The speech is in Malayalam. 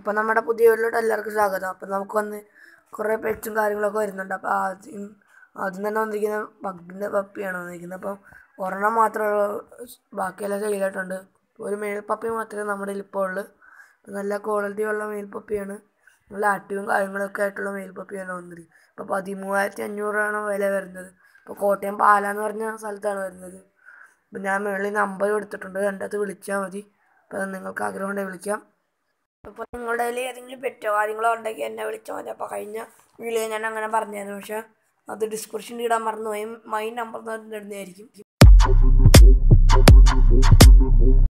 അപ്പോൾ നമ്മുടെ പുതിയ വീട്ടിലോട്ട് എല്ലാവർക്കും സ്വാഗതം അപ്പോൾ നമുക്ക് വന്ന് കുറേ പെറ്റ്സും കാര്യങ്ങളൊക്കെ വരുന്നുണ്ട് അപ്പോൾ ആദ്യം ആദ്യം തന്നെ വന്നിരിക്കുന്ന പഗ്ഗിൻ്റെ പപ്പിയാണ് വന്നിരിക്കുന്നത് അപ്പോൾ ഒരെണ്ണം മാത്രമേ ബാക്കിയെല്ലാം സെയിലായിട്ടുണ്ട് ഒരു മെയിൽ പപ്പി മാത്രമേ നമ്മുടെ കയ്യിൽ ഇപ്പോൾ ഉള്ളൂ നല്ല ക്വാളിറ്റി ഉള്ള മെയിൽ പപ്പിയാണ് നല്ല ആക്റ്റീവും കാര്യങ്ങളൊക്കെ ആയിട്ടുള്ള മെയിൽ പപ്പിയാണ് വന്നിരിക്കുന്നത് ഇപ്പോൾ പതിമൂവായിരത്തി അഞ്ഞൂറാണ് വില വരുന്നത് ഇപ്പോൾ കോട്ടയം പാലാന്ന് പറഞ്ഞ സ്ഥലത്താണ് വരുന്നത് അപ്പോൾ ഞാൻ മുകളിൽ നമ്പർ കൊടുത്തിട്ടുണ്ട് എൻ്റെ അകത്ത് വിളിച്ചാൽ മതി അപ്പോൾ നിങ്ങൾക്ക് ആഗ്രഹം ഉണ്ടെങ്കിൽ വിളിക്കാം അപ്പോൾ നിങ്ങളുടെ കയ്യിൽ ഏതെങ്കിലും പെറ്റോ കാര്യങ്ങളോ ഉണ്ടെങ്കിൽ എന്നെ വിളിച്ചാൽ മതി അപ്പോൾ കഴിഞ്ഞ വീഡിയോ ഞാൻ അങ്ങനെ പറഞ്ഞായിരുന്നു പക്ഷേ അത് ഡിസ്ക്രിപ്ഷനിൽ ഇടാൻ മറന്നുപോയി മൈ നമ്പർ എന്ന് പറഞ്ഞിടുന്നതായിരിക്കും